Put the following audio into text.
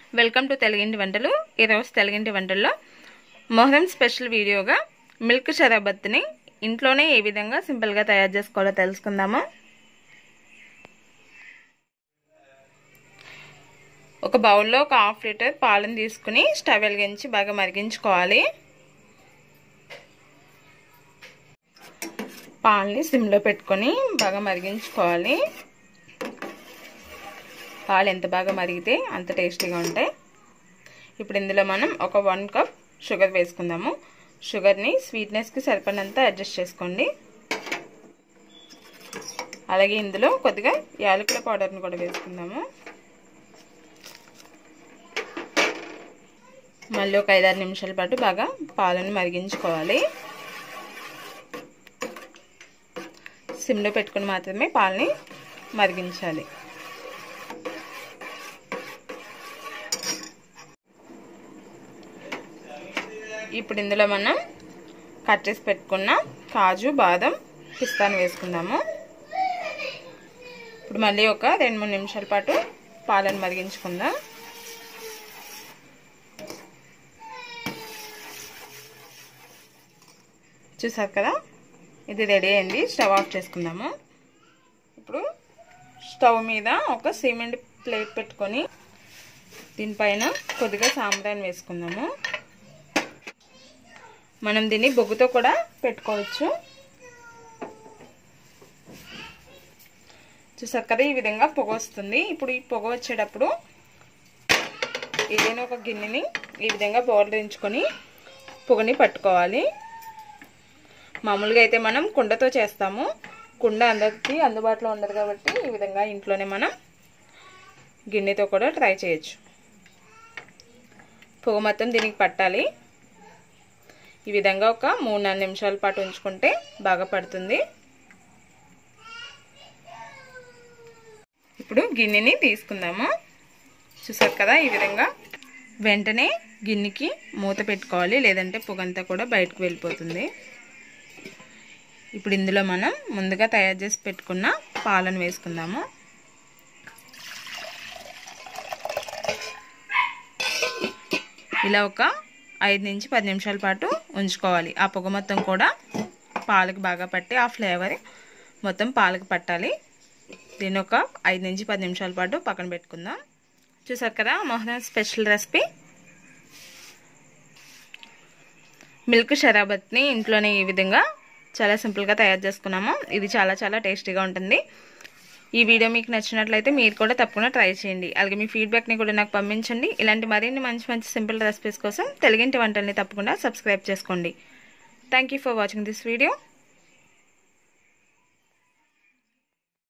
welcome to తెలుగింటి వంటలు ఈరోజు తెలుగింటి వంటల్లో మొహరం స్పెషల్ వీడియోగా మిల్క్ షరాబత్ని ఇంట్లోనే ఏ విధంగా సింపుల్గా తయారు చేసుకోవాలో తెలుసుకుందాము ఒక బౌల్లో ఒక హాఫ్ లీటర్ పాలను తీసుకుని స్టవ్ వెలిగించి బాగా మరిగించుకోవాలి పాలని సిమ్లో పెట్టుకొని బాగా మరిగించుకోవాలి పాలు ఎంత బాగా మరిగితే అంత టేస్టీగా ఉంటాయి ఇప్పుడు ఇందులో మనం ఒక వన్ కప్ షుగర్ వేసుకుందాము షుగర్ని స్వీట్నెస్కి సరిపడినంత అడ్జస్ట్ చేసుకోండి అలాగే ఇందులో కొద్దిగా యాలకుల పౌడర్ని కూడా వేసుకుందాము మళ్ళీ ఒక ఐదారు నిమిషాల పాటు బాగా పాలను మరిగించుకోవాలి సిమ్లో పెట్టుకుని మాత్రమే పాలని మరిగించాలి ఇప్పుడు ఇందులో మనం కట్ చేసి పెట్టుకున్న కాజు బాదం పిస్తాను వేసుకుందాము ఇప్పుడు మళ్ళీ ఒక రెండు మూడు నిమిషాల పాటు పాలను మరిగించుకుందాం చూసారు కదా ఇది రెడీ అయింది స్టవ్ ఆఫ్ చేసుకుందాము ఇప్పుడు స్టవ్ మీద ఒక సిమెంట్ ప్లేట్ పెట్టుకొని దీనిపైన కొద్దిగా సాంబ్రాన్ని వేసుకుందాము మనం దీన్ని బొగ్గుతో కూడా పెట్టుకోవచ్చు చూసారు కదా ఈ విధంగా పొగ వస్తుంది ఇప్పుడు ఈ పొగ వచ్చేటప్పుడు ఏదైనా ఒక గిన్నెని ఈ విధంగా బోర్లించుకొని పొగని పట్టుకోవాలి మామూలుగా అయితే మనం కుండతో చేస్తాము కుండ అందరికి అందుబాటులో ఉండదు కాబట్టి ఈ విధంగా ఇంట్లోనే మనం గిన్నెతో కూడా ట్రై చేయొచ్చు పొగ మొత్తం దీనికి పట్టాలి ఈ విధంగా ఒక మూడు నాలుగు నిమిషాల పాటు ఉంచుకుంటే బాగా పడుతుంది ఇప్పుడు గిన్నెని తీసుకుందాము చూసారు కదా ఈ విధంగా వెంటనే గిన్నెకి మూత పెట్టుకోవాలి లేదంటే పొగంతా కూడా బయటకు వెళ్ళిపోతుంది ఇప్పుడు ఇందులో మనం ముందుగా తయారు చేసి పెట్టుకున్న పాలను వేసుకుందాము ఇలా ఒక ఐదు నుంచి పది నిమిషాల పాటు ఉంచుకోవాలి ఆ పొగ మొత్తం కూడా పాలకు బాగా పట్టి ఆ ఫ్లేవర్ మొత్తం పాలకు పట్టాలి దీన్ని ఒక ఐదు నుంచి పది నిమిషాల పాటు పక్కన పెట్టుకుందాం చూసారు కదా మొహరం స్పెషల్ రెసిపీ మిల్క్ షరాబత్ని ఇంట్లోనే ఈ విధంగా చాలా సింపుల్గా తయారు చేసుకున్నాము ఇది చాలా చాలా టేస్టీగా ఉంటుంది ఈ వీడియో మీకు నచ్చినట్లయితే మీరు కూడా తప్పకుండా ట్రై చేయండి అలాగే మీ ఫీడ్బ్యాక్ని కూడా నాకు పంపించండి ఇలాంటి మరిన్ని మంచి మంచి సింపుల్ రెసిపీస్ కోసం తెలుగింటి వంటల్ని తప్పకుండా సబ్స్క్రైబ్ చేసుకోండి thank for watching this video